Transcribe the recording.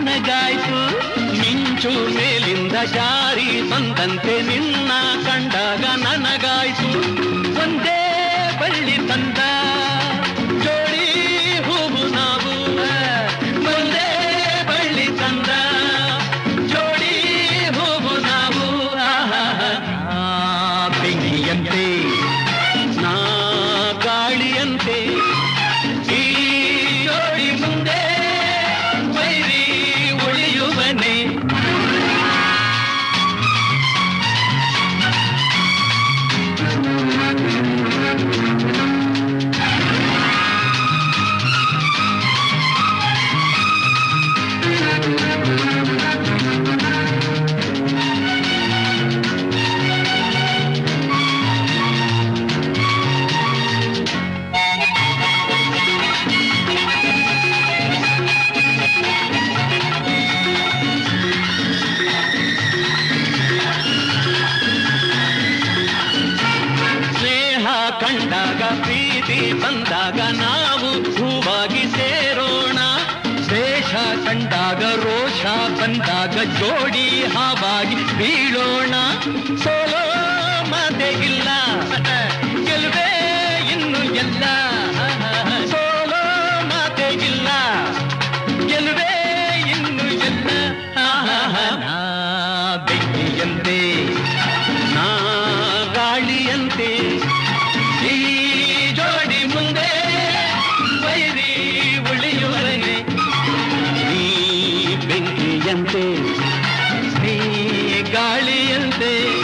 ನನಗಾಯ್ತು ಮಿಂಚು ಮೇಲಿಂದ ಜಾರಿ ಬಂದಂತೆ ನಿನ್ನ ಕಂಡಾಗ ನನಗಾಯ್ತು ಒಂದೇ ಬಳ್ಳಿ ತಂದ ಜೋಡಿ ಹೂವು ನಾವು ಒಂದೇ ಬಳ್ಳಿ ತಂದ ಜೋಡಿ ಹೂವು ನಾವು ಆಹಾ. ಆ ಬೆಂಕಿಯಂತೆ ನಾ ಗಾಳಿಯಂತೆ ಈ ಜೋಡಿ ಮುಂದೆ ವೈರಿ ಉಳಿಯುವನೆ ಸ್ನೇಹ ಕಂಡಾಗ ಪ್ರೀತಿ ಬಂದಾಗ ನಾವು ಹೂವಾಗಿ ಸೇರೋಣ ದೇಶ ಕಂಡಾಗ ರೋಷ ಬಂದಾಗ ಜೋಡಿ ಹಾವಾಗಿ ಬೀಳೋಣ ಸೋಲೋ ಮಾತೆ ಇಲ್ಲ ಗೆಲುವೇ ಇನ್ನು ಎಲ್ಲ ಸೋಲೋ ಮಾತೆ ಇಲ್ಲ ಗೆಲುವೇ ಇನ್ನು ಎಲ್ಲ ನಾ ಬೆಂಕಿಯಂತೆ ನಾ ಗಾಳಿಯಂತೆ ಈ ಜೋಡಿ ಮುಂದೆ ವೈರಿ ಉಳಿಯುವನೆ ನೀ ಬೆಂಕಿಯಂತೆ ನೀ ಗಾಳಿಯಂತೆ